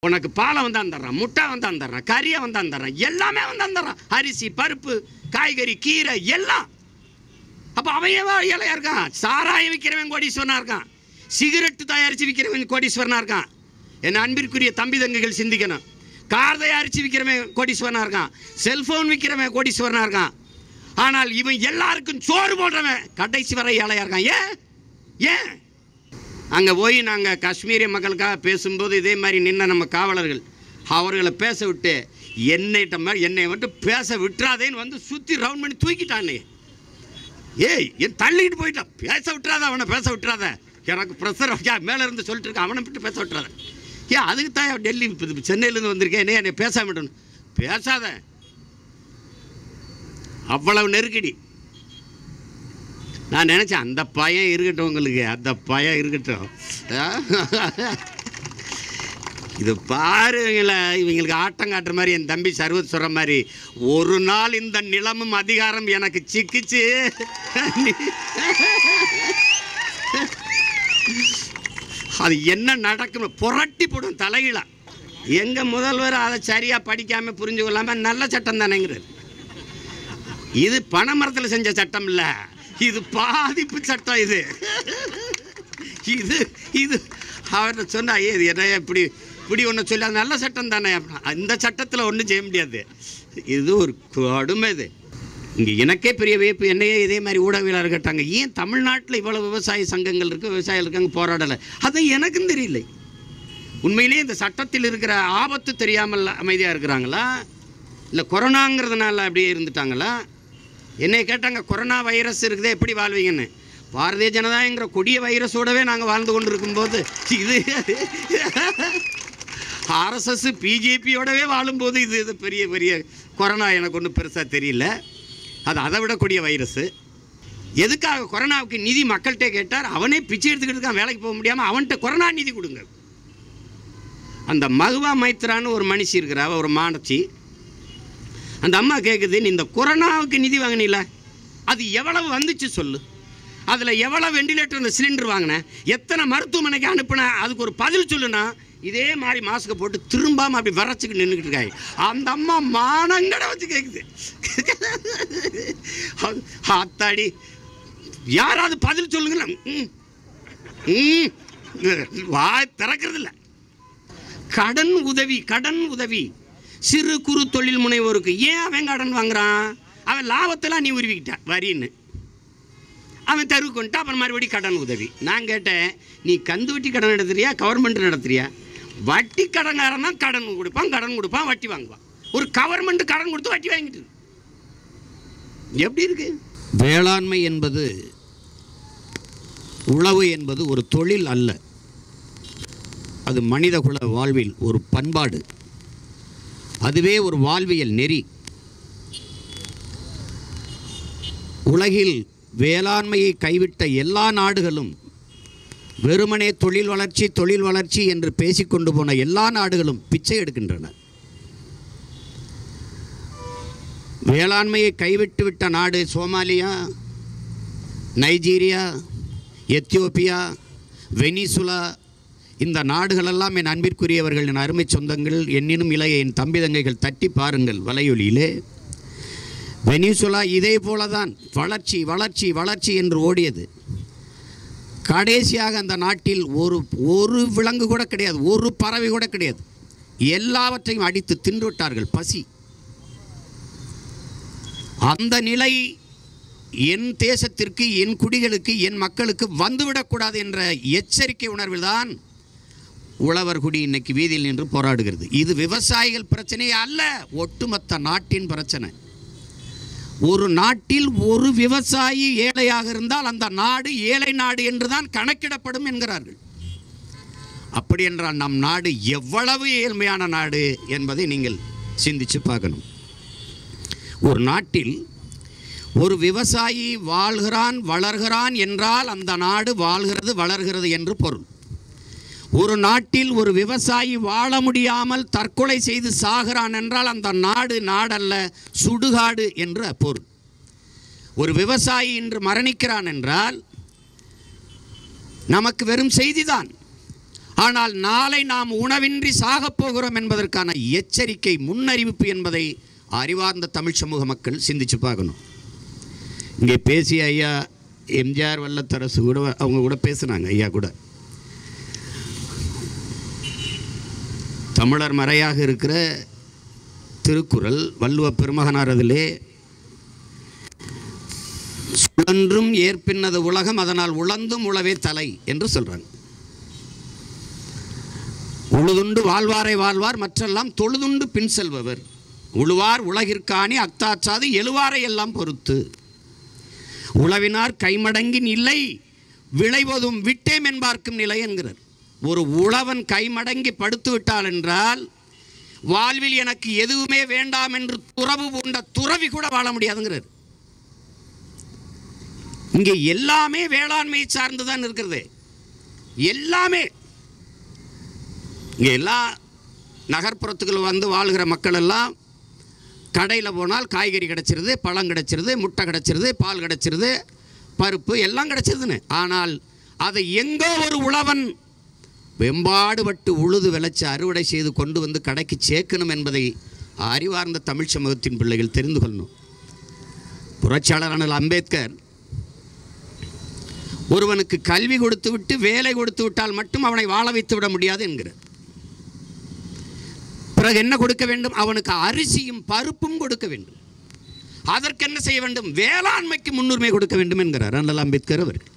உனக்கு பாலை வந்து தந்துடுறான் முட்டை வந்து தந்துடுறான் கறியை வந்து தந்துடுறான் எல்லாமே வந்து தந்துடுறான் அரிசி பருப்பு காய்கறி கீரை எல்லாம் அப்போ அவன் ஏன் ஏழையா இருக்கான் சாராயம் விற்கிறவன் கோடீஸ்வரனா இருக்கான் சிகரெட்டு தயாரித்து விற்கிறவன் கோடீஸ்வரனா இருக்கான் என் அன்பிற்குரிய தம்பி தங்கைகள் சிந்திக்கணும் கார் தயாரித்து விற்கிறவன் கோடீஸ்வரனா இருக்கான் செல்போன் விற்கிறவன் கோடீஸ்வரனா இருக்கான் ஆனால் இவன் எல்லாருக்கும் சோறு போடுறவன் கடைசி வரை ஏழையா இருக்கான் ஏன் ஏன் அங்கே போய் நாங்கள் காஷ்மீரிய மக்களுக்காக பேசும்போது இதே மாதிரி நின்ன நம்ம காவலர்கள் அவர்களை பேச விட்டு என்னைட்ட மாதிரி என்னை மட்டும் பேச விட்டுறாதேன்னு வந்து சுற்றி ரவுண்ட் பண்ணி தூக்கிட்டானே ஏய் என் தள்ளிக்கிட்டு போயிட்டான் பேச விட்டுறாத அவனை பேச விட்டுறாத எனக்கு ப்ரெஷர் மேலே இருந்து சொல்லிட்டு இருக்கான் அவனை விட்டு பேச விட்டுறாத ஏன் அதுக்கு தான் டெல்லி இப்போ சென்னையிலேருந்து வந்திருக்கேன் என்ன என்னை பேசாம விடணும் பேசாத அவ்வளவு நெருக்கடி நான் நினச்சேன் அந்த பையன் இருக்கட்டும் உங்களுக்கு அந்த பையன் இருக்கட்டும் ஆ? இது பாருங்கள இவங்களுக்கு ஆட்டம் காட்டுற மாதிரி என் தம்பி சர்வத் சொல்ற மாதிரி ஒரு நாள் இந்த நிலமும் அதிகாரம் எனக்கு சிக்கிச்சு அது என்ன நடக்கும் புரட்டி போடும் தலைகீழா எங்க முதல்வர் அதை சரியா படிக்காம புரிஞ்சு கொள்ளாம நல்ல சட்டம் தானேங்கிறார் இது பனைமரத்தில் செஞ்ச சட்டம் இல்ல இது பாதிப்பு சட்டம் இது இது இது அவர் சொன்னா "ஏய், இது என்ன இப்படி இப்படி ஒன்று சொல்லி அது நல்ல சட்டம் தானே அப்படின்னா அந்த சட்டத்தில் ஒன்றும் செய்ய முடியாது இது ஒரு கொடுமை இது இங்கே எனக்கே பெரிய வியப்பு என்னையே இதே மாதிரி ஊடகவியலாளர் கேட்டாங்க ஏன் தமிழ்நாட்டில் இவ்வளோ விவசாய சங்கங்கள் இருக்குது விவசாயிகள் இருக்காங்க போராடலை அது எனக்கும் தெரியல உண்மையிலேயே இந்த சட்டத்தில் இருக்கிற ஆபத்து தெரியாமல் அமைதியாக இருக்கிறாங்களா இல்லை கொரோனாங்கிறதுனால அப்படியே இருந்துட்டாங்களா என்னை கேட்டாங்க கொரோனா வைரஸ் இருக்குதே எப்படி வாழ்வீங்கன்னு பாரதிய ஜனதாங்கிற கொடிய வைரஸோடவே நாங்கள் வாழ்ந்து கொண்டு இருக்கும்போது இது ஆர்எஸ்எஸ் பிஜேபியோடவே வாழும்போது இது இது பெரிய பெரிய கொரோனா எனக்கு ஒன்றும் பெருசாக தெரியல அது அதை விட கொடிய வைரஸு எதுக்காக கொரோனாவுக்கு நிதி மக்கள்கிட்ட கேட்டார் அவனே பிச்சை எடுத்துக்கிட்டு இருக்கான் வேலைக்கு போக முடியாமல் அவன்கிட்ட கொரோனா நிதி கொடுங்க அந்த மகுவா மைத்ரான்னு ஒரு மனுஷி இருக்கிறா அவ ஒரு மாணச்சி அந்த அம்மா கேட்குது நீ இந்த கொரோனாவுக்கு நிதி வாங்கினீல அது எவ்வளவு வந்துச்சு சொல்லு அதில் எவ்வளோ வெண்டிலேட்டர் இந்த சிலிண்டர் வாங்கினேன் எத்தனை மருத்துவமனைக்கு அனுப்புனேன் அதுக்கு ஒரு பதில் சொல்லுனா இதே மாதிரி மாஸ்க்கை போட்டு திரும்பாம அப்படி வரைச்சிக்கிட்டு நின்றுக்கிட்டு இருக்காங்க அந்த அம்மா மானங்கட வச்சு கேட்குது ஆத்தாடி யாராவது பதில் சொல்லுங்களேன் ம். ம். வாய் திறக்கிறது இல்லை கடன் உதவி கடன் உதவி சிறு குறு தொழில் முனைவோருக்கு ஏன் அவன் கடன் வாங்குறான் அவன் லாபத்தெல்லாம் நீ உருவிக்கிட்ட வரின்னு அவன் தெருவுக்கு வந்துட்டு அப்புறம் மறுபடியும் கடன் உதவி நான் கேட்டேன் நீ கந்து வட்டி கடன் எடுத்துறியா கவர்மெண்ட் நடத்துறியா வட்டி கடன்காரன் தான் கடன் கொடுப்பான் கடன் கொடுப்பான் வட்டி வாங்குவான் ஒரு கவர்மெண்ட் கடன் கொடுத்து வட்டி வாங்கிட்டு இருக்கு. எப்படி இருக்கு வேளாண்மை என்பது உழவு என்பது ஒரு தொழில் அல்ல அது மனிதகுல வாழ்வில் ஒரு பண்பாடு அதுவே ஒரு வாழ்வியல் நெறி உலகில் வேளாண்மையை கைவிட்ட எல்லா நாடுகளும் வெறுமனே தொழில் வளர்ச்சி தொழில் வளர்ச்சி என்று பேசிக்கொண்டு போன எல்லா நாடுகளும் பிச்சை எடுக்கின்றன வேளாண்மையை கைவிட்டு விட்ட நாடு சோமாலியா நைஜீரியா எத்தியோப்பியா வெனிசுலா இந்த நாடுகளெல்லாம் என் அன்பிற்குரியவர்கள் என் அருமை சொந்தங்கள் என்னினும் இளைய என் தம்பி தங்கைகள் தட்டி பாருங்கள் வலையொலியிலே வெனிசுலா இதே போலதான் வளர்ச்சி வளர்ச்சி வளர்ச்சி என்று ஓடியது கடைசியாக அந்த நாட்டில் ஒரு ஒரு விலங்கு கூட கிடையாது ஒரு பறவை கூட கிடையாது எல்லாவற்றையும் அடித்து தின்று விட்டார்கள் பசி அந்த நிலை என் தேசத்திற்கு என் குடிகளுக்கு என் மக்களுக்கு வந்துவிடக்கூடாது என்ற எச்சரிக்கை உணர்வில்தான் உழவர் குடி இன்னைக்கு வீதியில் நின்று போராடுகிறது இது விவசாயிகள் பிரச்சனை அல்ல ஒட்டுமொத்த நாட்டின் பிரச்சனை ஒரு நாட்டில் ஒரு விவசாயி ஏழையாக இருந்தால் அந்த நாடு ஏழை நாடு என்றுதான் கணக்கிடப்படும் என்கிறார்கள் அப்படி என்றால் நம் நாடு எவ்வளவு ஏழ்மையான நாடு என்பதை நீங்கள் சிந்திச்சு பார்க்கணும் ஒரு நாட்டில் ஒரு விவசாயி வாழ்கிறான் வளர்கிறான் என்றால் அந்த நாடு வாழ்கிறது வளர்கிறது என்று பொருள் ஒரு நாட்டில் ஒரு விவசாயி வாழ முடியாமல் தற்கொலை செய்து சாகிறான் என்றால் அந்த நாடு நாடல்ல சுடுகாடு என்று பொருள் ஒரு விவசாயி இன்று மரணிக்கிறான் என்றால் நமக்கு வெறும் செய்திதான் ஆனால் நாளை நாம் உணவின்றி சாகப் போகிறோம் என்பதற்கான எச்சரிக்கை முன்னறிவிப்பு என்பதை அறிவார்ந்த தமிழ் சமூக மக்கள் சிந்திச்சு பார்க்கணும் இங்கே பேசிய ஐயா எம்ஜிஆர் வல்லத்தரசு கூட அவங்க கூட பேசுனாங்க ஐயா கூட தமிழர் மறையாக இருக்கிற திருக்குறள் வள்ளுவ பெருமகனார் அதிலே சுழன்றும் ஏற்பின்னது உலகம் அதனால் உழந்தும் உழவே தலை என்று சொல்றாங்க உழுதுண்டு வாழ்வாரை வாழ்வார் மற்றெல்லாம் தொழுதுண்டு பின் செல்பவர் உழுவார் உலகிற்காணி அக்தாற்றாது எழுவாரை எல்லாம் பொறுத்து உழவினார் கைமடங்கின் இல்லை விளைவதும் விட்டேம் என்பார்க்கும் நிலை என்கிறார் ஒரு உழவன் கைமடங்கி படுத்து விட்டால் என்றால் வாழ்வில் எனக்கு எதுவுமே வேண்டாம் என்று துறவு பூண்ட துறவி கூட வாழ முடியாதுங்கிறார் இங்கே எல்லாமே வேளாண்மை சார்ந்து தான் இருக்கிறது எல்லாமே இங்கே எல்லா நகர்ப்புறத்துக்குள்ள வந்து வாழ்கிற மக்கள் எல்லாம் கடையில் போனால் காய்கறி கிடச்சிருது பழம் கிடச்சிருது முட்டை கிடச்சிருது பால் கிடச்சிருது பருப்பு எல்லாம் கிடச்சிருதுன்னு ஆனால் அதை எங்கோ ஒரு உழவன் வெம்பாடுபட்டு உழுது விளைச்சு அறுவடை செய்து கொண்டு வந்து கடைக்கு சேர்க்கணும் என்பதை அறிவார்ந்த தமிழ் சமூகத்தின் பிள்ளைகள் தெரிந்து கொள்ளணும் புரட்சியாளரான அம்பேத்கர் ஒருவனுக்கு கல்வி கொடுத்து விட்டு வேலை கொடுத்து விட்டால் மட்டும் அவனை வாழ வைத்து விட முடியாது என்கிறார் பிறகு என்ன கொடுக்க வேண்டும் அவனுக்கு அரிசியும் பருப்பும் கொடுக்க வேண்டும் அதற்கு என்ன செய்ய வேண்டும் வேளாண்மைக்கு முன்னுரிமை கொடுக்க வேண்டும் என்கிறார் அண்ணல் அம்பேத்கர் அவர்கள்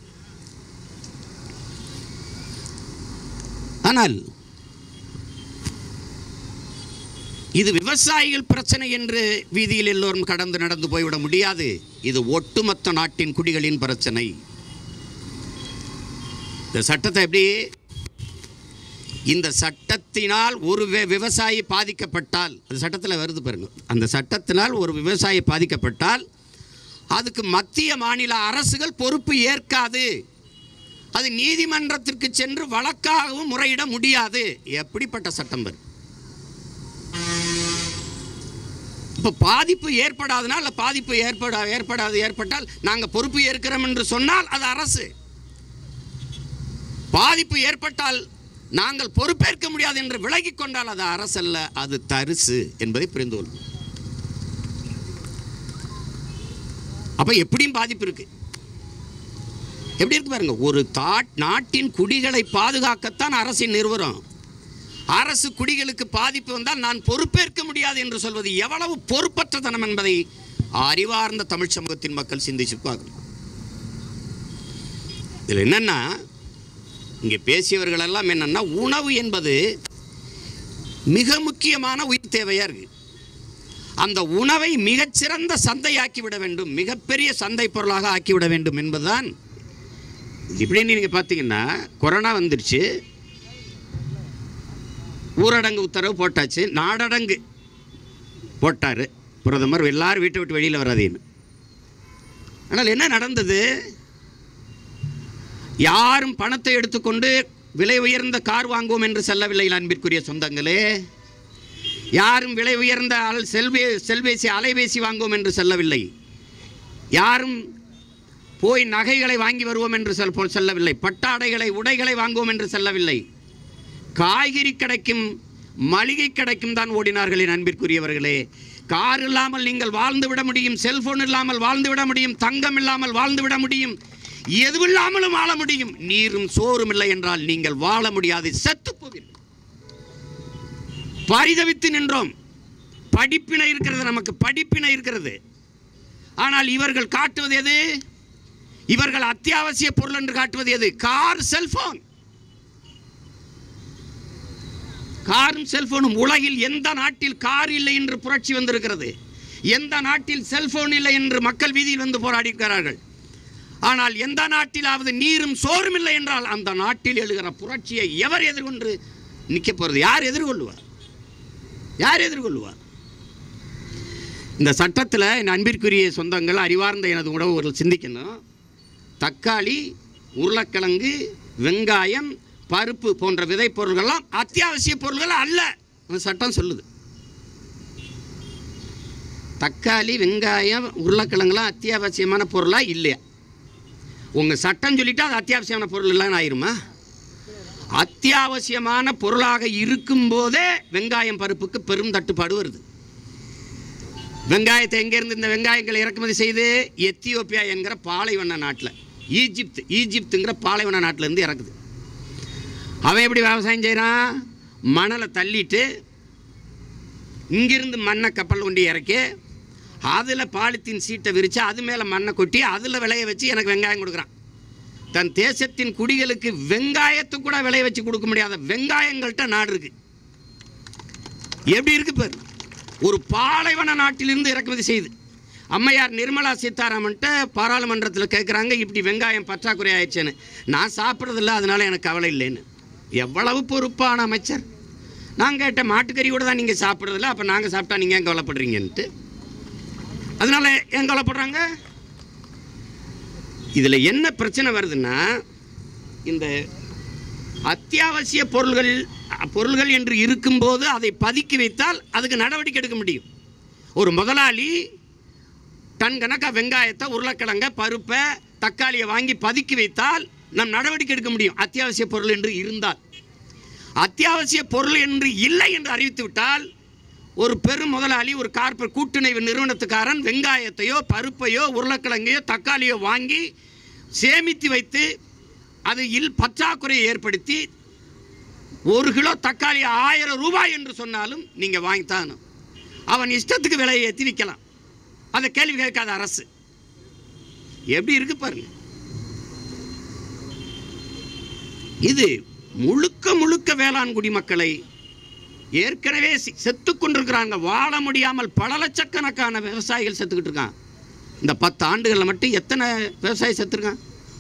ஆனால் இது விவசாயிகள் பிரச்சனை என்று வீதியில் எல்லோரும் கடந்து நடந்து போய்விட முடியாது இது ஒட்டுமொத்த நாட்டின் குடிகளின் பிரச்சனை இந்த சட்டத்தை எப்படி இந்த சட்டத்தினால் ஒரு வி- விவசாயி பாதிக்கப்பட்டால் அது சட்டத்தில் வருது பாருங்க அந்த சட்டத்தினால் ஒரு விவசாயி பாதிக்கப்பட்டால் அதுக்கு மத்திய மாநில அரசுகள் பொறுப்பு ஏற்காது அது நீதிமன்றத்திற்கு சென்று வழக்காகவும் முறையிட முடியாது எப்படிப்பட்ட சட்டம் பாரு இப்போ பாதிப்பு ஏற்படாதனால் இல்ல பாதிப்பு ஏற்படா ஏற்படாது ஏற்பட்டால் நாங்கள் பொறுப்பு ஏற்கிறோம் என்று சொன்னால் அது அரசு பாதிப்பு ஏற்பட்டால் நாங்கள் பொறுப்பேற்க முடியாது என்று விலகிக் கொண்டால் அது அரசல்ல அது தரிசு என்பதை புரிந்து கொள்ளும் அப்ப எப்படியும் பாதிப்பு இருக்கு எப்படி இருக்கு பாருங்க ஒரு தாட் நாட்டின் குடிகளை பாதுகாக்கத்தான் அரசின் நிறுவனம் அரசு குடிகளுக்கு பாதிப்பு வந்தால் நான் பொறுப்பேற்க முடியாது என்று சொல்வது எவ்வளவு பொறுப்பற்றதனம் என்பதை அறிவார்ந்த தமிழ் சமூகத்தின் மக்கள் சிந்திச்சு பார்க்கணும் இதில் என்னன்னா இங்கே பேசியவர்கள் எல்லாம் என்னன்னா உணவு என்பது மிக முக்கியமான உயிர் தேவையா இருக்கு அந்த உணவை மிகச்சிறந்த சந்தையாக்கி விட வேண்டும் மிகப்பெரிய சந்தை பொருளாக ஆக்கிவிட வேண்டும் என்பதுதான் இப்படின்னு நீங்கள் பார்த்தீங்கன்னா கொரோனா வந்துருச்சு ஊரடங்கு உத்தரவு போட்டாச்சு நாடடங்கு போட்டார் பிரதமர் எல்லாரும் வீட்டை விட்டு வெளியில் வராதீன்னு ஆனால் என்ன நடந்தது யாரும் பணத்தை எடுத்துக்கொண்டு விலை உயர்ந்த கார் வாங்குவோம் என்று செல்லவில்லை அன்பிற்குரிய சொந்தங்களே யாரும் விலை உயர்ந்த அல் செல்வே செல்பேசி அலைபேசி வாங்குவோம் என்று செல்லவில்லை யாரும் போய் நகைகளை வாங்கி வருவோம் என்று செல் போல் செல்லவில்லை பட்டாடைகளை உடைகளை வாங்குவோம் என்று செல்லவில்லை காய்கறி கடைக்கும் மளிகை கடைக்கும் தான் ஓடினார்கள் என் அன்பிற்குரியவர்களே கார் இல்லாமல் நீங்கள் வாழ்ந்து விட முடியும் செல்போன் இல்லாமல் வாழ்ந்து விட முடியும் தங்கம் இல்லாமல் வாழ்ந்து விட முடியும் எதுவில்லாமலும் வாழ முடியும் நீரும் சோறும் இல்லை என்றால் நீங்கள் வாழ முடியாது செத்து போவீர்கள் பரிதவித்து நின்றோம் படிப்பினை இருக்கிறது நமக்கு படிப்பினை இருக்கிறது ஆனால் இவர்கள் காட்டுவது எது இவர்கள் அத்தியாவசிய பொருள் என்று காட்டுவது எது கார் செல்போன் காரும் செல்போனும் உலகில் எந்த நாட்டில் கார் இல்லை என்று புரட்சி வந்திருக்கிறது எந்த நாட்டில் செல்போன் இல்லை என்று மக்கள் வீதியில் வந்து போராடி இருக்கிறார்கள் ஆனால் எந்த நாட்டிலாவது நீரும் சோறும் இல்லை என்றால் அந்த நாட்டில் எழுகிற புரட்சியை எவர் எதிர்கொண்டு நிற்க போகிறது யார் எதிர்கொள்ளுவார் யார் எதிர்கொள்ளுவார் இந்த சட்டத்தில் என் அன்பிற்குரிய சொந்தங்கள் அறிவார்ந்த எனது உறவுகள் சிந்திக்கணும் தக்காளி உருளைக்கிழங்கு வெங்காயம் பருப்பு போன்ற விதைப் பொருள்கள்லாம் அத்தியாவசிய பொருள்கள் அல்ல அந்த சட்டம் சொல்லுது தக்காளி வெங்காயம் உருளைக்கிழங்குலாம் அத்தியாவசியமான பொருளா இல்லையா உங்கள் சட்டம் சொல்லிட்டா அது அத்தியாவசியமான பொருள் இல்லைன்னு ஆயிருமா அத்தியாவசியமான பொருளாக இருக்கும்போதே வெங்காயம் பருப்புக்கு பெரும் தட்டுப்பாடு வருது வெங்காயத்தை எங்கேருந்து இந்த வெங்காயங்களை இறக்குமதி செய்து எத்தியோப்பியா என்கிற பாலைவன நாட்டில் ஈஜிப்த் ஈஜிப்துங்கிற பாலைவன நாட்டிலேருந்து இறக்குது அவன் எப்படி விவசாயம் செய்கிறான் மணலை தள்ளிட்டு இங்கிருந்து மண்ணை கப்பல் கொண்டு இறக்கி அதில் பாலித்தீன் சீட்டை விரித்து அது மேலே மண்ணை கொட்டி அதில் விளைய வச்சு எனக்கு வெங்காயம் கொடுக்குறான் தன் தேசத்தின் குடிகளுக்கு வெங்காயத்தை கூட விளைய வச்சு கொடுக்க முடியாத வெங்காயங்கள்ட்ட நாடு இருக்கு எப்படி இருக்கு பாரு ஒரு பாலைவன நாட்டிலிருந்து இறக்குமதி செய்யுது அம்மையார் நிர்மலா சீதாராமன்ட்ட பாராளுமன்றத்தில் கேட்குறாங்க இப்படி வெங்காயம் பற்றாக்குறை ஆயிடுச்சேன்னு நான் சாப்பிட்றதில்ல அதனால எனக்கு கவலை இல்லைன்னு எவ்வளவு பொறுப்பான அமைச்சர் நான் கேட்டேன் மாட்டுக்கறி கூட தான் நீங்கள் சாப்பிட்றதில்ல அப்போ நாங்கள் சாப்பிட்டா நீங்கள் ஏன் கவலைப்படுறீங்கன்ட்டு அதனால ஏன் கவலைப்படுறாங்க இதில் என்ன பிரச்சனை வருதுன்னா இந்த அத்தியாவசிய பொருள்கள் பொருள்கள் என்று இருக்கும்போது அதை பதுக்கி வைத்தால் அதுக்கு நடவடிக்கை எடுக்க முடியும் ஒரு முதலாளி டன் கணக்காக வெங்காயத்தை உருளைக்கிழங்க பருப்பை தக்காளியை வாங்கி பதுக்கி வைத்தால் நம் நடவடிக்கை எடுக்க முடியும் அத்தியாவசிய பொருள் என்று இருந்தால் அத்தியாவசிய பொருள் என்று இல்லை என்று அறிவித்து விட்டால் ஒரு பெரும் முதலாளி ஒரு கார்ப்பரேட் கூட்டுணைவு நிறுவனத்துக்காரன் வெங்காயத்தையோ பருப்பையோ உருளைக்கிழங்கையோ தக்காளியோ வாங்கி சேமித்து வைத்து அது இல் பற்றாக்குறையை ஏற்படுத்தி ஒரு கிலோ தக்காளி ஆயிரம் ரூபாய் என்று சொன்னாலும் நீங்கள் வாங்கித்தான் அவன் இஷ்டத்துக்கு விலையை ஏற்றி விற்கலாம் அதை கேள்வி கேட்காத அரசு எப்படி இருக்கு பாருங்க இது முழுக்க முழுக்க வேளாண் குடிமக்களை ஏற்கனவே சி- செத்துக் கொண்டிருக்கிறாங்க வாழ முடியாமல் பல லட்சக்கணக்கான விவசாயிகள் செத்துக்கிட்டு இருக்கான் இந்த பத்து ஆண்டுகளில் மட்டும் எத்தனை விவசாயி செத்துருக்கான்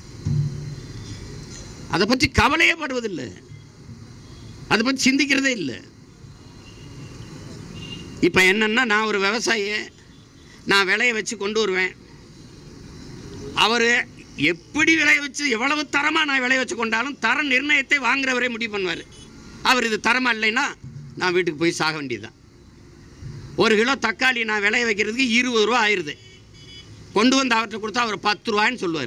அதை பற்றி கவலையே படுவதில்லை அதை பற்றி சிந்திக்கிறதே இல்லை இப்போ என்னன்னா நான் ஒரு விவசாயி நான் விளைய வச்சு கொண்டு வருவேன் அவர் எப்படி விளைய வச்சு எவ்வளவு தரமாக நான் விளைய வச்சு கொண்டாலும் தர நிர்ணயத்தை வாங்குறவரே முடிவு பண்ணுவார் அவர் இது தரமாக இல்லைன்னா நான் வீட்டுக்கு போய் சாக வேண்டியதுதான் ஒரு கிலோ தக்காளி நான் விளைய வைக்கிறதுக்கு இருபது ரூபா ஆயிடுது கொண்டு வந்து அவர்கிட்ட கொடுத்தா அவர் பத்து ரூபாய்ன்னு சொல்லுவார்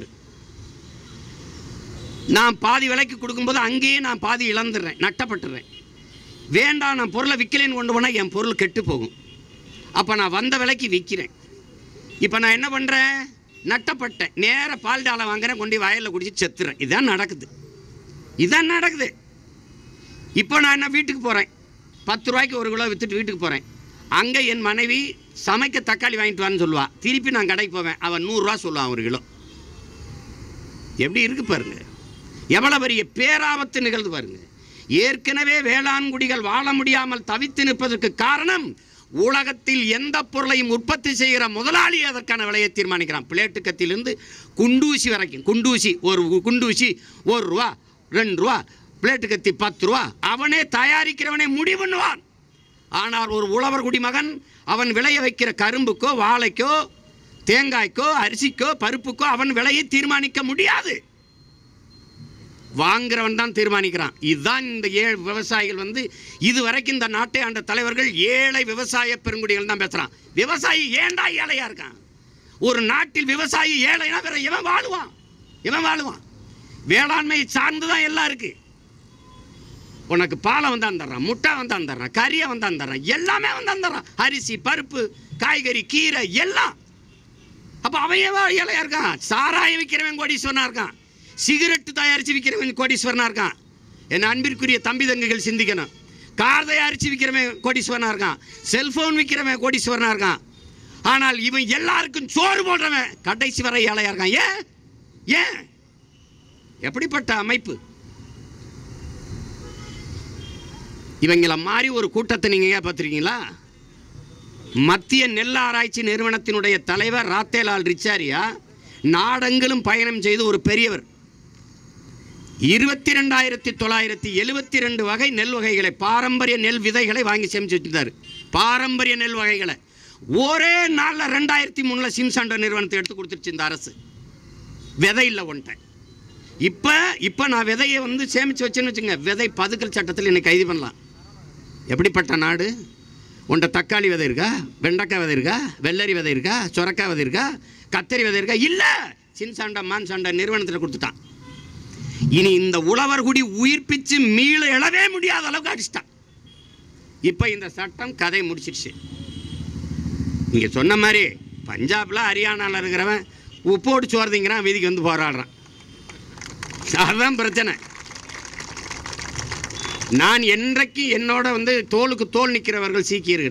நான் பாதி விலைக்கு கொடுக்கும்போது அங்கேயே நான் பாதி இழந்துடுறேன் நட்டப்பட்டுறேன் வேண்டாம் நான் பொருளை விற்கலைன்னு கொண்டு போனால் என் பொருள் கெட்டு போகும் அப்போ நான் வந்த விலைக்கு விற்கிறேன் இப்போ நான் என்ன பண்ணுறேன் நட்டப்பட்டேன் நேர பால் டாலை வாங்குறேன் கொண்டு போய் வயலில் குடிச்சு செத்துறேன் இதான் நடக்குது இதான் நடக்குது இப்போ நான் என்ன வீட்டுக்கு போகிறேன் பத்து ரூபாய்க்கு ஒரு கிலோ விற்றுட்டு வீட்டுக்கு போகிறேன் அங்கே என் மனைவி சமைக்க தக்காளி வாங்கிட்டு வான்னு சொல்லுவா திருப்பி நான் கடைக்கு போவேன் அவன் நூறுரூவா சொல்லுவான் ஒரு கிலோ எப்படி இருக்கு பாருங்க எவ்வளவு பெரிய பேராபத்து நிகழ்ந்து பாருங்க ஏற்கனவே வேளாண்குடிகள் வாழ முடியாமல் தவித்து நிற்பதற்கு காரணம் உலகத்தில் எந்த பொருளையும் உற்பத்தி செய்கிற முதலாளி அதற்கான விலையை தீர்மானிக்கிறான் பிளேட்டு கத்தியிலிருந்து குண்டூசி வரைக்கும் குண்டூசி ஒரு குண்டூசி ஒரு ரூபா ரெண்டு ரூபா பிளேட்டு கத்தி பத்து ரூபா அவனே தயாரிக்கிறவனே முடிவு பண்ணுவான் ஆனால் ஒரு உழவர் குடிமகன் அவன் விளைய வைக்கிற கரும்புக்கோ வாழைக்கோ தேங்காய்க்கோ அரிசிக்கோ பருப்புக்கோ அவன் விலையை தீர்மானிக்க முடியாது வாங்குறவன் தான் தீர்மானிக்கிறான் இதுதான் இந்த ஏழு விவசாயிகள் வந்து இதுவரைக்கும் இந்த நாட்டை ஆண்ட தலைவர்கள் ஏழை விவசாய பெருங்குடிகள் தான் பேசுறான் விவசாயி ஏன்டா ஏழையா இருக்கான் ஒரு நாட்டில் விவசாயி ஏழைனா வேற எவன் வாழுவான் எவன் வாழுவான் வேளாண்மை சார்ந்து தான் எல்லாம் இருக்கு உனக்கு பாலை வந்தான் தர்றான் முட்டை வந்தான் தர்றான் கறியை வந்தான் தர்றான் எல்லாமே வந்தான் தர்றான் அரிசி பருப்பு காய்கறி கீரை எல்லாம் அப்போ அவன் ஏன் ஏழையா இருக்கான் சாராயம் விற்கிறவன் கோடீஸ்வரனா இருக்கான் சிகரெட்டு தயாரித்து விற்கிறவன் கோடீஸ்வரனா இருக்கான் என் அன்பிற்குரிய தம்பி தங்கைகள் சிந்திக்கணும் கார் தயாரித்து விற்கிறவன் கோடீஸ்வரனா இருக்கான் செல்போன் விற்கிறவன் கோடீஸ்வரனா இருக்கான் ஆனால் இவன் எல்லாருக்கும் சோறு போடுறவன் கடைசி வரை ஏழையா இருக்கான் ஏன் ஏன் எப்படிப்பட்ட அமைப்பு இவங்கள மாதிரி ஒரு கூட்டத்தை நீங்கள் பார்த்துருக்கீங்களா மத்திய நெல் ஆராய்ச்சி நிறுவனத்தினுடைய தலைவர் ராத்தேலால் ரிச்சாரியா நாடெங்கிலும் பயணம் செய்து ஒரு பெரியவர் இருபத்தி ரெண்டாயிரத்தி தொள்ளாயிரத்தி எழுபத்தி ரெண்டு வகை நெல் வகைகளை பாரம்பரிய நெல் விதைகளை வாங்கி சேமிச்சு வச்சிருந்தார் பாரம்பரிய நெல் வகைகளை ஒரே நாளில் ரெண்டாயிரத்தி மூணில் சிம்சாண்டோ நிறுவனத்தை எடுத்து கொடுத்துருச்சு இந்த அரசு விதை இல்லை ஒன்ட்டேன் இப்போ இப்போ நான் விதையை வந்து சேமித்து வச்சேன்னு வச்சுங்க விதை பதுக்கல் சட்டத்தில் என்னை கைது பண்ணலாம் எப்படிப்பட்ட நாடு உன்ட்ட தக்காளி விதை இருக்கா வெண்டைக்காய் விதை இருக்கா வெள்ளரி விதை இருக்கா சுரக்காய் விதை இருக்கா கத்தரி விதை இருக்கா இல்லை சின்சாண்டா மான்சாண்டா நிறுவனத்தில் கொடுத்துட்டான் இனி இந்த உழவர்குடி உயிர்ப்பிச்சு மீள எழவே முடியாத அளவுக்கு அடிச்சிட்டான் இப்போ இந்த சட்டம் கதை முடிச்சிடுச்சு நீங்க சொன்ன மாதிரி பஞ்சாப்ல ஹரியானால இருக்கிறவன் உப்போடு சோறுதிங்கிறான் வீதிக்கு வந்து போராடுறான் அதுதான் பிரச்சனை நான் என்றைக்கு என்னோட வந்து தோளுக்கு தோல் நிற்கிறவர்கள் சீக்கியர்கள்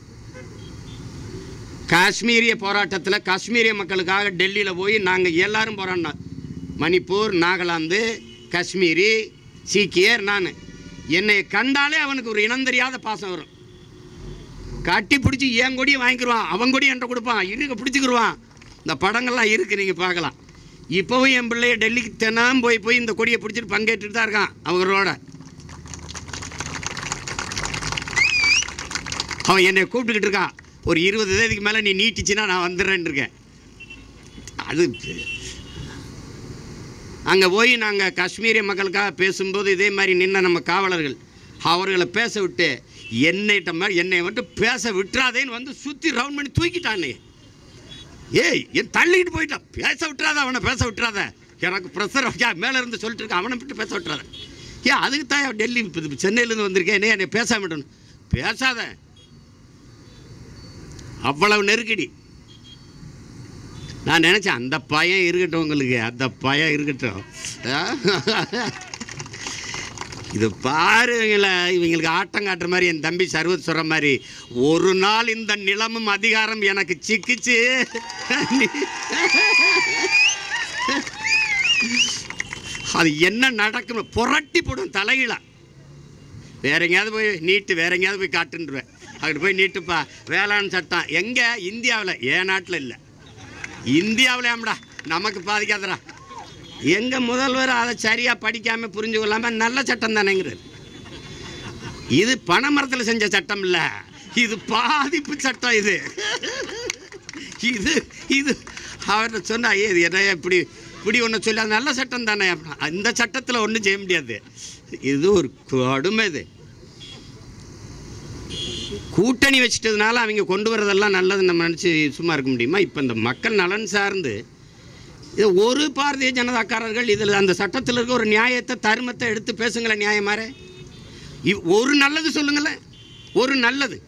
காஷ்மீரிய போராட்டத்தில் காஷ்மீரிய மக்களுக்காக டெல்லியில் போய் நாங்கள் எல்லாரும் போராடினோம் மணிப்பூர் நாகாலாந்து காஷ்மீரி சீக்கியர் நான் என்னை கண்டாலே அவனுக்கு ஒரு இனம் தெரியாத பாசம் வரும் கட்டி பிடிச்சி என் கொடியை வாங்கிக்கிருவான் அவன் கொடி என்கிட்ட கொடுப்பான் இருக்க பிடிச்சிக்கிருவான் இந்த படங்கள்லாம் இருக்குது நீங்கள் பார்க்கலாம் இப்போவும் என் பிள்ளைய டெல்லிக்கு தினம் போய் போய் இந்த கொடியை பிடிச்சிட்டு பங்கேற்றுட்டு தான் இருக்கான் அவங்களோட அவன் என்னை கூப்பிட்டுக்கிட்டு இருக்கான் ஒரு இருபது தேதிக்கு மேலே நீ நீட்டிச்சுன்னா நான் வந்துடுறேன்னு இருக்கேன் அது அங்கே போய் நாங்கள் காஷ்மீரிய மக்களுக்காக பேசும்போது இதே மாதிரி நின்ன நம்ம காவலர்கள் அவர்களை பேச விட்டு என்னைட்ட மாதிரி என்னை மட்டும் பேச விட்டுறாதேன்னு வந்து சுற்றி ரவுண்ட் பண்ணி தூக்கிட்டானே ஏய் என் தள்ளிக்கிட்டு போயிட்டான் பேச விட்டுறாத அவனை பேச விட்டுறாத எனக்கு ப்ரெஷர் யா மேலே இருந்து சொல்லிட்டு இருக்கான் அவனை விட்டு பேச விட்டுறாத ஏன் அதுக்கு தான் டெல்லி இப்போ சென்னையிலேருந்து வந்திருக்கேன் என்ன என்னை பேசாம விடணும் பேசாத அவ்வளவு நெருக்கடி நான் நினச்சேன் அந்த பயம் இருக்கட்டும் உங்களுக்கு அந்த பயம் இருக்கட்டும் இது பாருங்கள இவங்களுக்கு ஆட்டம் காட்டுற மாதிரி என் தம்பி சர்வத் சொல்ற மாதிரி ஒரு நாள் இந்த நிலமும் அதிகாரம் எனக்கு சிக்கிச்சு அது என்ன நடக்கும் புரட்டி போடும் தலையில வேற எங்கேயாவது போய் நீட்டு வேற எங்கேயாவது போய் காட்டுன்றுவேன் அங்கிட்டு போய் நீட்டுப்பா வேளாண் சட்டம் எங்க இந்தியாவில் என் நாட்டில் இல்லை இந்தியாவில் ஆம்டா நமக்கு பாதிக்காதடா எங்க முதல்வர் அதை சரியா படிக்காம புரிஞ்சு கொள்ளாம நல்ல சட்டம் தானேங்கிறார் இது பனைமரத்தில் செஞ்ச சட்டம் இல்ல இது பாதிப்பு சட்டம் இது இது இது அவர் சொன்னா "ஏய், இது என்ன இப்படி இப்படி ஒன்று சொல்லி அது நல்ல சட்டம் தானே அப்படின்னா, அந்த சட்டத்தில் ஒன்றும் செய்ய முடியாது இது ஒரு கொடுமை இது கூட்டணி வச்சிட்டதுனால அவங்க கொண்டு வரதெல்லாம் நல்லது நம்ம நினச்சி சும்மா இருக்க முடியுமா இப்போ இந்த மக்கள் நலன் சார்ந்து இது ஒரு பாரதிய ஜனதாக்காரர்கள் இதில் அந்த சட்டத்தில் இருக்க ஒரு நியாயத்தை தருமத்தை எடுத்து பேசுங்களேன் நியாயமாரே இவ் ஒரு நல்லது சொல்லுங்களேன் ஒரு நல்லது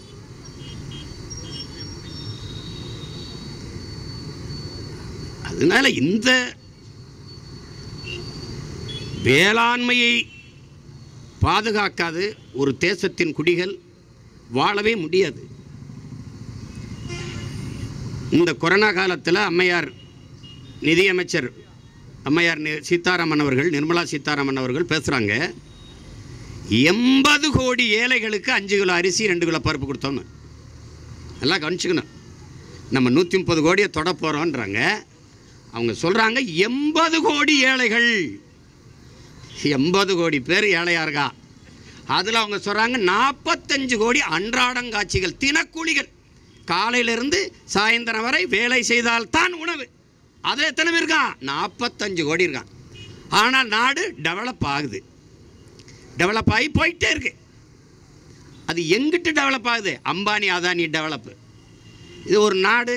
அதனால இந்த வேளாண்மையை பாதுகாக்காது ஒரு தேசத்தின் குடிகள் வாழவே முடியாது இந்த கொரோனா காலத்தில் அம்மையார் நிதியமைச்சர் அம்மையார் நி- சீதாராமன் அவர்கள் நிர்மலா சீதாராமன் அவர்கள் பேசுகிறாங்க எண்பது கோடி ஏழைகளுக்கு அஞ்சு கிலோ அரிசி ரெண்டு கிலோ பருப்பு கொடுத்தோன்னு நல்லா கவனிச்சுக்கணும் நம்ம நூற்றி முப்பது கோடியை தொட போகிறோன்றாங்க அவங்க சொல்கிறாங்க எண்பது கோடி ஏழைகள் எண்பது கோடி பேர் ஏழையா இருக்கா அதில் அவங்க சொல்கிறாங்க நாற்பத்தஞ்சு கோடி அன்றாடங்காட்சிகள் தினக்கூலிகள் காலையிலிருந்து சாயந்தரம் வரை வேலை செய்தால்தான் உணவு அதில் எத்தனை பேர் இருக்கான் நாற்பத்தஞ்சு கோடி இருக்கான் ஆனால் நாடு டெவலப் ஆகுது டெவலப் ஆகி போயிட்டே இருக்கு அது எங்கிட்டு டெவலப் ஆகுது அம்பானி அதானி டெவலப்பு இது ஒரு நாடு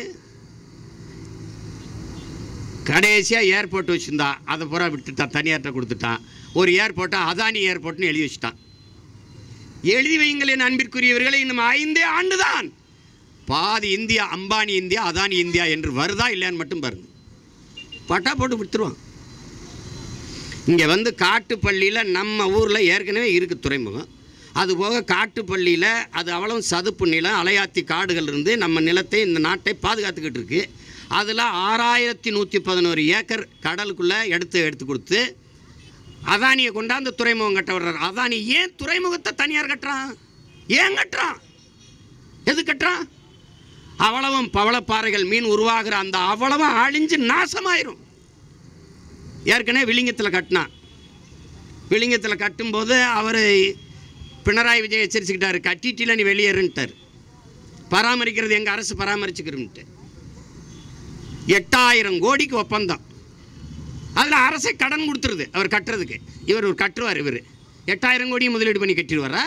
கடைசியாக ஏர்போர்ட் வச்சுருந்தான் அதை பூரா விட்டுட்டான் தனியார்கிட்ட கொடுத்துட்டான் ஒரு ஏர்போர்ட்டை அதானி ஏர்போர்ட்னு எழுதி வச்சுட்டான் எழுதி வையுங்களேன் அன்பிற்குரியவர்களே இன்னும் ஐந்தே ஆண்டுதான் பாதி India Ambani India Adani India என்று வருதா இல்லையான்னு மட்டும் பாருங்க பட்டா போட்டு விட்டுருவான் இங்கே வந்து காட்டுப்பள்ளியில் நம்ம ஊரில் ஏற்கனவே இருக்குது துறைமுகம் அதுபோக காட்டுப்பள்ளியில் அது அவ்வளவு சதுப்பு நிலம் அலையாத்தி காடுகள் இருந்து நம்ம நிலத்தை இந்த நாட்டை பாதுகாத்துக்கிட்டு இருக்கு அதில் ஆறாயிரத்தி நூற்றி பதினோரு ஏக்கர் கடலுக்குள்ளே எடுத்து எடுத்து கொடுத்து அதானியை கொண்டாந்து துறைமுகம் கட்ட விடுறாரு அதானி ஏன் துறைமுகத்தை தனியார் கட்டுறான் ஏன் கட்டுறான் எது கட்டுறான் அவ்வளவும் பவளப்பாறைகள் மீன் உருவாகிற அந்த அவ்வளவும் அழிஞ்சு நாசமாயிரும் ஏற்கனவே விளிங்கத்தில் கட்டினான் விளிங்கத்தில் கட்டும்போது அவர் பினராயி விஜய் எச்சரிச்சுக்கிட்டாரு கட்டிட்டில நீ வெளியேறுன்ட்டார் பராமரிக்கிறது எங்கள் அரசு பராமரிச்சுக்கிறோம்ட்டு எட்டாயிரம் கோடிக்கு ஒப்பந்தம் அதில் அரசே கடன் கொடுத்துருது அவர் கட்டுறதுக்கு இவர் ஒரு கட்டுவார் இவர் எட்டாயிரம் கோடி முதலீடு பண்ணி கட்டிடுவாரா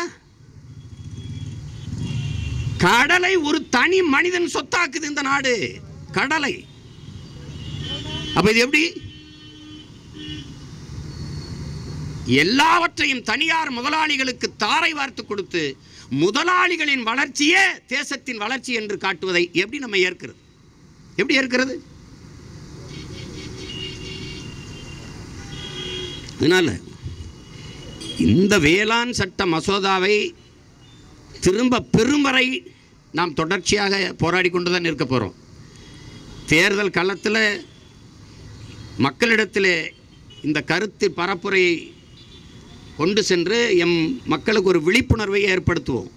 கடலை ஒரு தனி மனிதன் சொத்தாக்குது இந்த நாடு கடலை அப்ப இது எப்படி எல்லாவற்றையும் தனியார் முதலாளிகளுக்கு தாரை வார்த்து கொடுத்து முதலாளிகளின் வளர்ச்சியே தேசத்தின் வளர்ச்சி என்று காட்டுவதை எப்படி நம்ம ஏற்கிறது எப்படி ஏற்கிறது அதனால இந்த வேளாண் சட்ட மசோதாவை திரும்ப பெறும் வரை நாம் தொடர்ச்சியாக போராடி கொண்டு தான் இருக்க போகிறோம் தேர்தல் களத்தில் மக்களிடத்தில் இந்த கருத்து பரப்புரை கொண்டு சென்று எம் மக்களுக்கு ஒரு விழிப்புணர்வை ஏற்படுத்துவோம்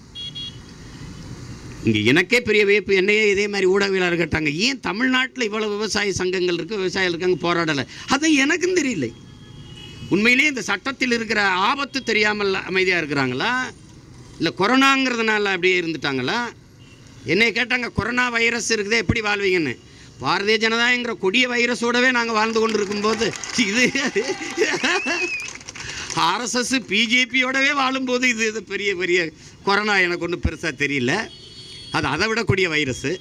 இங்கே எனக்கே பெரிய வியப்பு என்னையே இதே மாதிரி ஊடகவியலாளர் கேட்டாங்க ஏன் தமிழ்நாட்டில் இவ்வளோ விவசாய சங்கங்கள் இருக்குது விவசாயிகள் இருக்காங்க போராடலை அது எனக்கும் தெரியல உண்மையிலேயே இந்த சட்டத்தில் இருக்கிற ஆபத்து தெரியாமல் அமைதியாக இருக்கிறாங்களா இல்லை கொரோனாங்கிறதுனால அப்படியே இருந்துட்டாங்களா என்னை கேட்டாங்க கொரோனா வைரஸ் இருக்குதே எப்படி வாழ்வீங்கன்னு பாரதிய ஜனதாங்கிற கொடிய வைரஸோடவே நாங்கள் வாழ்ந்து கொண்டு இருக்கும்போது இது ஆர்எஸ்எஸ் பிஜேபியோடவே வாழும்போது இது இது பெரிய பெரிய கொரோனா எனக்கு ஒன்றும் பெருசாக தெரியல அது அதை விட கொடிய வைரஸு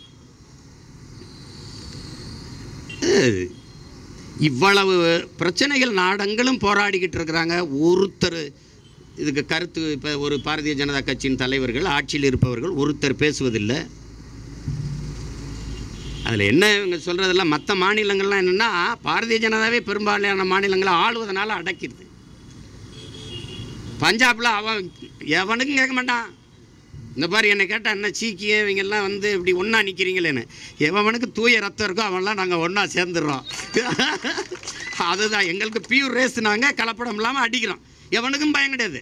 இவ்வளவு பிரச்சனைகள் நாடங்களும் போராடிக்கிட்டு இருக்கிறாங்க ஒருத்தர் இதுக்கு கருத்து இப்போ ஒரு பாரதிய ஜனதா கட்சியின் தலைவர்கள் ஆட்சியில் இருப்பவர்கள் ஒருத்தர் பேசுவதில்லை அதில் என்ன இவங்க சொல்கிறதெல்லாம் மற்ற மாநிலங்கள்லாம் என்னென்னா பாரதிய ஜனதாவே பெரும்பாலான மாநிலங்களை ஆளுவதனால அடக்கிடுது பஞ்சாபில் அவன் எவனுக்கும் கேட்க மாட்டான் இந்த பாரு என்னை கேட்டால் என்ன சீக்கியம் இவங்கெல்லாம் வந்து இப்படி ஒன்றா நிற்கிறீங்களேன்னு எவனுக்கு தூய ரத்தம் இருக்கோ அவன்லாம் நாங்கள் ஒன்றா சேர்ந்துடுறோம் அதுதான் எங்களுக்கு பியூர் ரேஸ் நாங்கள் கலப்படம் இல்லாமல் அடிக்கிறோம் எவனுக்கும் பயம் கிடையாது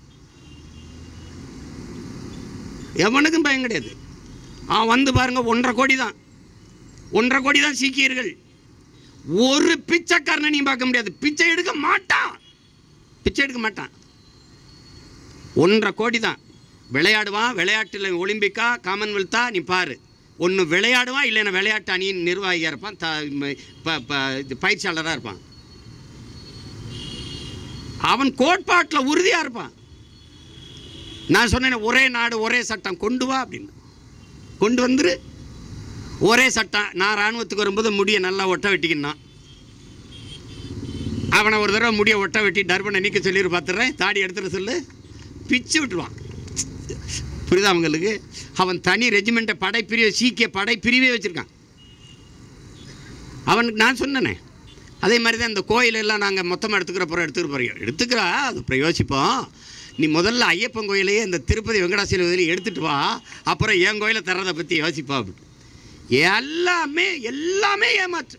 எவனுக்கும் பயம் கிடையாது அவன் வந்து பாருங்க ஒன்றரை கோடி தான் ஒன்றரை கோடி தான் சீக்கியர்கள் ஒரு பிச்சைக்காரனை நீ பார்க்க முடியாது பிச்சை எடுக்க மாட்டான் பிச்சை எடுக்க மாட்டான் ஒன்றரை கோடி தான் விளையாடுவான் விளையாட்டில் ஒலிம்பிக்கா காமன்வெல்த்தா நீ பாரு ஒன்று விளையாடுவான் இல்லைன்னா விளையாட்டு அணியின் நிர்வாகியாக இருப்பான் த ம- ப- ப- இது பயிற்சியாளராக இருப்பான் அவன் கோட்பாட்டில் உறுதியாக இருப்பான் நான் சொன்னேன் ஒரே நாடு ஒரே சட்டம் கொண்டு வா அப்படின்னு கொண்டு வந்துரு ஒரே சட்டம் நான் இராணுவத்துக்கு வரும்போது முடியை நல்லா ஒட்ட வெட்டிக்கினான் அவனை ஒரு தடவை முடியை ஒட்ட வெட்டி டர்பனை நீக்க சொல்லிடு பார்த்துறேன் தாடி எடுத்துட்டு சொல்லு பிச்சு விட்டுருவான் புரியுதா அவங்களுக்கு அவன் தனி ரெஜிமெண்ட்டை படைப்பிரிவை சீக்கிய படைப்பிரிவே வச்சுருக்கான் அவனுக்கு நான் சொன்னேனே அதே மாதிரி தான் இந்த கோயில் எல்லாம் நாங்கள் மொத்தமாக எடுத்துக்கிற போகிறோம் எடுத்துக்கிற போகிறோம் எடுத்துக்கிறா அது அப்புறம் யோசிப்போம் நீ முதல்ல ஐயப்பன் கோயிலையே இந்த திருப்பதி வெங்கடாசல கோயிலையும் எடுத்துட்டு வா அப்புறம் என் கோயிலை தர்றதை பற்றி யோசிப்பா அப்படி எல்லாமே எல்லாமே ஏமாற்று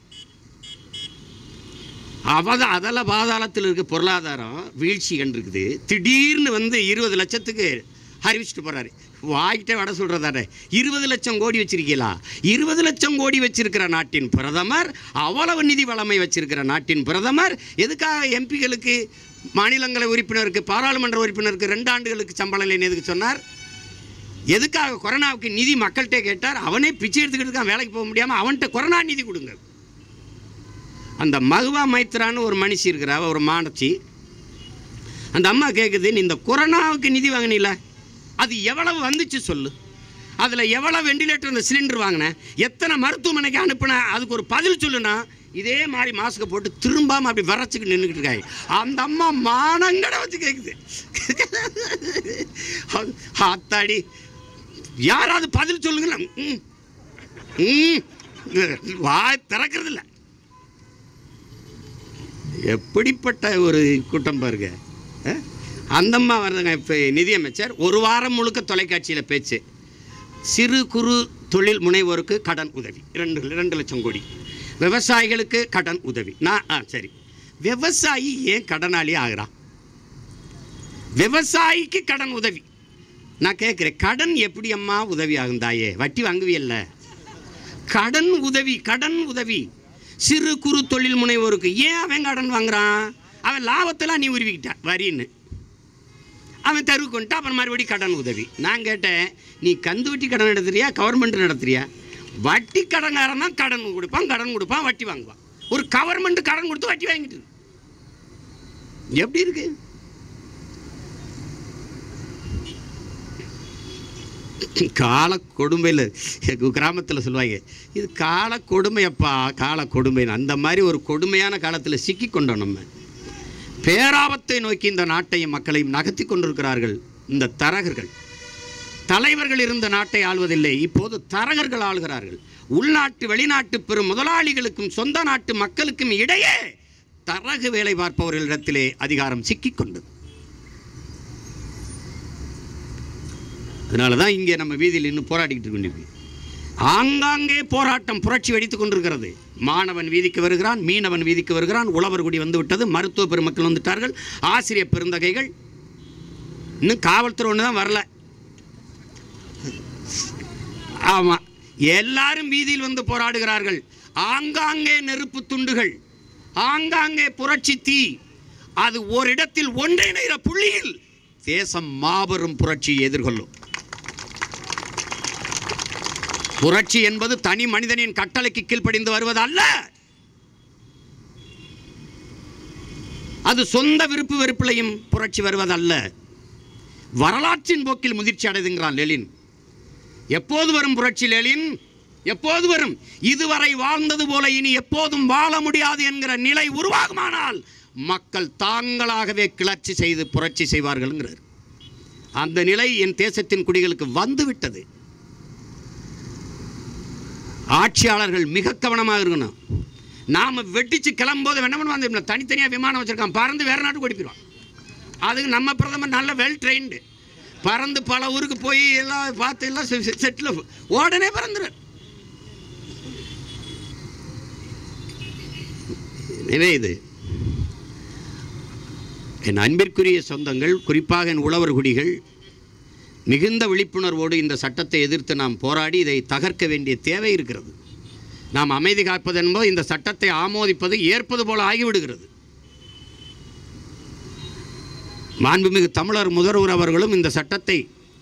அவத அதெல்லாம் பாதாளத்தில் இருக்க பொருளாதாரம் வீழ்ச்சி கண்டிருக்குது திடீர்னு வந்து இருபது லட்சத்துக்கு அறிவிச்சிட்டு போறாரு வாய்கிட்டே வட சொல்றதானே இருபது லட்சம் கோடி வச்சிருக்கீங்களா இருபது லட்சம் கோடி வச்சிருக்கிற நாட்டின் பிரதமர் அவ்வளவு நிதி வளமை வச்சிருக்கிற நாட்டின் பிரதமர் எதுக்காக எம்பிகளுக்கு மாநிலங்களவை உறுப்பினருக்கு பாராளுமன்ற உறுப்பினருக்கு ரெண்டு ஆண்டுகளுக்கு சம்பளம் இல்லைன்னு எதுக்கு சொன்னார் எதுக்காக கொரோனாவுக்கு நிதி மக்கள்கிட்ட கேட்டார் அவனே பிச்சை எடுத்துக்கிட்டு இருக்கான் வேலைக்கு போக முடியாமல் அவன்கிட்ட கொரோனா நிதி கொடுங்க அந்த மகுவா மைத்ரான்னு ஒரு மனுஷி இருக்கிறா ஒரு மாணச்சி அந்த அம்மா கேட்குது நீ இந்த கொரோனாவுக்கு நிதி வாங்கினீல அது எவ்வளவு வந்துச்சு சொல்லு அதில் எவ்வளவு வெண்டிலேட்டர் இந்த சிலிண்டர் வாங்கினேன் எத்தனை மருத்துவமனைக்கு அனுப்புனேன் அதுக்கு ஒரு பதில் சொல்லுனா இதே மாதிரி மாஸ்க்கை போட்டு திரும்பாம அப்படி வரைச்சிக்கு நின்றுக்கிட்டு இருக்காங்க அந்த அம்மா மானங்கடை வச்சு கேட்குது ஆத்தாடி யாராவது பதில் சொல்லுங்களேன் ம். ம். வாய் திறக்கிறது இல்லை எப்படிப்பட்ட ஒரு கூட்டம் பாருங்க அஹ்? அந்தம்மா வருதுங்க இப்போ நிதியமைச்சர் ஒரு வாரம் முழுக்க தொலைக்காட்சியில் பேச்சு சிறு குறு தொழில் முனைவோருக்கு கடன் உதவி ரெண்டு ரெண்டு லட்சம் கோடி விவசாயிகளுக்கு கடன் உதவி நான் ஆ சரி விவசாயி ஏன் கடனாளி ஆகிறான் விவசாயிக்கு கடன் உதவி நான் கேட்குறேன் கடன் எப்படி அம்மா உதவி ஆகும் தாயே வட்டி வாங்குவியல்ல கடன் உதவி கடன் உதவி சிறு குறு தொழில் முனைவோருக்கு ஏன் அவன் கடன் வாங்குறான் அவன் லாபத்தெல்லாம் நீ உருவிக்கிட்ட வரின்னு அவன் தெருவு கொண்டுட்டு அப்புறம் மறுபடியும் கடன் உதவி நான் கேட்டேன் நீ கந்து வட்டி கடன் நடத்துறியா கவர்மெண்ட் நடத்துறியா வட்டி கடன்காரன் தான் கடன் கொடுப்பான் கடன் கொடுப்பான் வட்டி வாங்குவான் ஒரு கவர்மெண்ட் கடன் கொடுத்து வட்டி வாங்கிட்டு இருக்கு. எப்படி இருக்கு கால கொடுமையில் கிராமத்தில் சொல்லுவாங்க இது கால கொடுமையப்பா கால கொடுமை அந்த மாதிரி ஒரு கொடுமையான காலத்தில் சிக்கி கொண்டோம் நம்ம பேராபத்தை நோக்கி இந்த நாட்டையும் மக்களையும் நகர்த்தி கொண்டிருக்கிறார்கள் இந்த தரகர்கள் தலைவர்கள் இருந்த நாட்டை ஆள்வதில்லை இப்போது தரகர்கள் ஆளுகிறார்கள் உள்நாட்டு வெளிநாட்டு பெரும் முதலாளிகளுக்கும் சொந்த நாட்டு மக்களுக்கும் இடையே தரகு வேலை பார்ப்பவர்களிடத்திலே அதிகாரம் சிக்கிக் கொண்டது அதனால தான் இங்கே நம்ம வீதியில் இன்னும் போராடிக்கிட்டு கொண்டிருக்கோம் ஆங்காங்கே போராட்டம் புரட்சி வெடித்துக் கொண்டிருக்கிறது மாணவன் வீதிக்கு வருகிறான் மீனவன் வீதிக்கு வருகிறான் உழவர் குடி வந்து விட்டது மருத்துவ பெருமக்கள் வந்துட்டார்கள் ஆசிரியர் பெருந்தகைகள் இன்னும் காவல்துறை ஒன்று தான் வரல ஆமாம் எல்லாரும் வீதியில் வந்து போராடுகிறார்கள் ஆங்காங்கே நெருப்பு துண்டுகள் ஆங்காங்கே புரட்சி தீ அது ஓரிடத்தில் ஒன்றிணைகிற புள்ளியில் தேசம் மாபெரும் புரட்சியை எதிர்கொள்ளும் புரட்சி என்பது தனி மனிதனின் கட்டளைக்கு கீழ்ப்படிந்து வருவது அல்ல அது சொந்த விருப்பு வெறுப்பிலையும் புரட்சி வருவதல்ல வரலாற்றின் போக்கில் முதிர்ச்சி அடைதுங்கிறான் லெலின் எப்போது வரும் புரட்சி லெலின் எப்போது வரும் இதுவரை வாழ்ந்தது போல இனி எப்போதும் வாழ முடியாது என்கிற நிலை உருவாகுமானால் மக்கள் தாங்களாகவே கிளர்ச்சி செய்து புரட்சி செய்வார்கள்ங்கிறார் அந்த நிலை என் தேசத்தின் குடிகளுக்கு வந்துவிட்டது ஆட்சியாளர்கள் மிக கவனமாக இருக்கணும் நாம் வெட்டிச்சு கிளம்பும்போது என்ன பண்ணுவாங்க தனித்தனியாக விமானம் வச்சுருக்கான் பறந்து வேறு நாட்டுக்கு ஓடிப்பிடுவான் அதுக்கு நம்ம பிரதமர் நல்ல வெல் ட்ரெயின்டு பறந்து பல ஊருக்கு போய் எல்லாம் பார்த்து எல்லாம் செட்டில் உடனே பறந்துரு எனவே இது என் அன்பிற்குரிய சொந்தங்கள் குறிப்பாக என் உழவர் குடிகள் மிகுந்த விழிப்புணர்வோடு இந்த சட்டத்தை எதிர்த்து நாம் போராடி இதை தகர்க்க வேண்டிய தேவை இருக்கிறது நாம் அமைதி காப்பது என்பது இந்த சட்டத்தை ஆமோதிப்பது ஏற்பது போல ஆகிவிடுகிறது மாண்புமிகு தமிழர் முதல்வர் அவர்களும் இந்த சட்டத்தை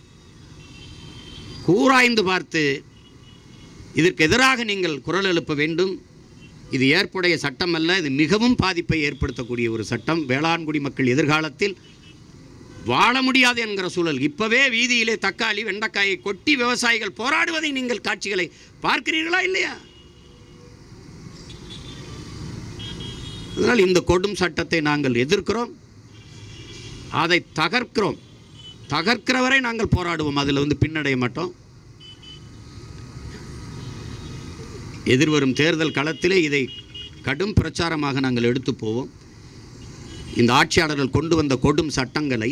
கூராய்ந்து பார்த்து இதற்கு எதிராக நீங்கள் குரல் எழுப்ப வேண்டும் இது ஏற்புடைய சட்டம் அல்ல இது மிகவும் பாதிப்பை ஏற்படுத்தக்கூடிய ஒரு சட்டம் வேளாண்குடி மக்கள் எதிர்காலத்தில் வாழ முடியாது என்கிற சூழல் இப்பவே வீதியிலே தக்காளி வெண்டைக்காயை கொட்டி விவசாயிகள் போராடுவதை நீங்கள் காட்சிகளை பார்க்கிறீர்களா இல்லையா அதனால் இந்த கொடும் சட்டத்தை நாங்கள் எதிர்க்கிறோம் அதை தகர்க்கிறோம் தகர்க்கிறவரை நாங்கள் போராடுவோம் அதில் வந்து பின்னடைய மாட்டோம் எதிர்வரும் தேர்தல் களத்திலே இதை கடும் பிரச்சாரமாக நாங்கள் எடுத்து போவோம் இந்த ஆட்சியாளர்கள் கொண்டு வந்த கொடும் சட்டங்களை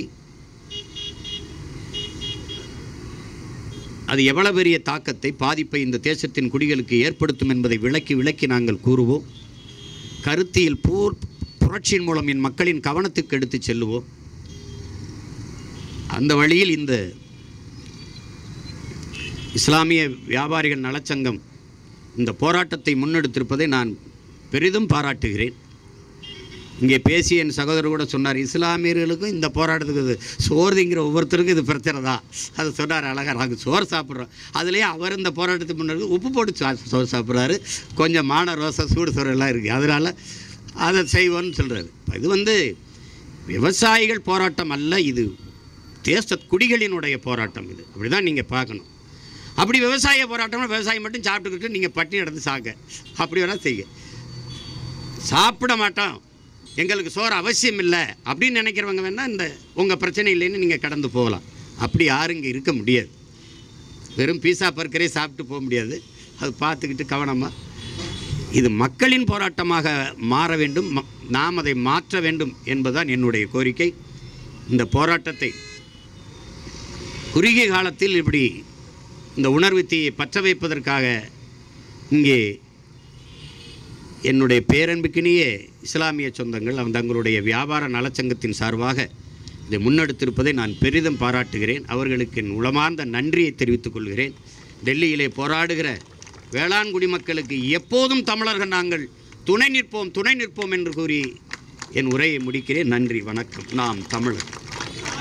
அது எவ்வளவு பெரிய தாக்கத்தை பாதிப்பை இந்த தேசத்தின் குடிகளுக்கு ஏற்படுத்தும் என்பதை விளக்கி விளக்கி நாங்கள் கூறுவோம் கருத்தியல் பூர் புரட்சியின் மூலம் என் மக்களின் கவனத்துக்கு எடுத்து செல்லுவோம் அந்த வழியில் இந்த இஸ்லாமிய வியாபாரிகள் நலச்சங்கம் இந்த போராட்டத்தை முன்னெடுத்திருப்பதை நான் பெரிதும் பாராட்டுகிறேன் இங்கே பேசிய என் சகோதரர் கூட சொன்னார் இஸ்லாமியர்களுக்கும் இந்த போராட்டத்துக்கு இது சோறு திங்கிற ஒவ்வொருத்தருக்கும் இது பிரச்சனை தான் அது சொன்னார் அழகாக நாங்கள் சோறு சாப்பிட்றோம் அதுலேயே அவர் இந்த போராட்டத்துக்கு முன்னாடி உப்பு போட்டு சா- சோறு சாப்பிட்றாரு கொஞ்சம் மான ரோசம் சூடு சோறு எல்லாம் இருக்குது அதனால் அதை செய்வோன்னு சொல்கிறாரு இது வந்து விவசாயிகள் போராட்டம் அல்ல இது தேச குடிகளினுடைய போராட்டம் இது அப்படி தான் நீங்கள் பார்க்கணும் அப்படி விவசாய போராட்டம்னா விவசாயம் மட்டும் சாப்பிட்டுக்கிட்டு நீங்கள் பட்டினி எடுத்து சாங்க அப்படி வேணால் செய்ய சாப்பிட மாட்டோம் எங்களுக்கு சோறு அவசியம் இல்லை அப்படின்னு நினைக்கிறவங்க வேணால் இந்த உங்கள் பிரச்சனை இல்லைன்னு நீங்கள் கடந்து போகலாம் அப்படி யாரும் இங்கே இருக்க முடியாது வெறும் பீஸா பர்க்கரே சாப்பிட்டு போக முடியாது அது பார்த்துக்கிட்டு கவனமாக இது மக்களின் போராட்டமாக மாற வேண்டும் ம- நாம் அதை மாற்ற வேண்டும் என்பதுதான் என்னுடைய கோரிக்கை இந்த போராட்டத்தை குறுகிய காலத்தில் இப்படி இந்த உணர்வு தீயை பற்ற வைப்பதற்காக இங்கே என்னுடைய பேரன்புக்கினிய இஸ்லாமிய சொந்தங்கள் அவன் தங்களுடைய வியாபார நலச்சங்கத்தின் சார்பாக இதை முன்னெடுத்திருப்பதை நான் பெரிதும் பாராட்டுகிறேன் அவர்களுக்கு என் உளமார்ந்த நன்றியை தெரிவித்துக் கொள்கிறேன் டெல்லியிலே போராடுகிற வேளாண் குடிமக்களுக்கு எப்போதும் தமிழர்கள் நாங்கள் துணை நிற்போம் துணை நிற்போம் என்று கூறி என் உரையை முடிக்கிறேன் நன்றி வணக்கம் நாம் தமிழர்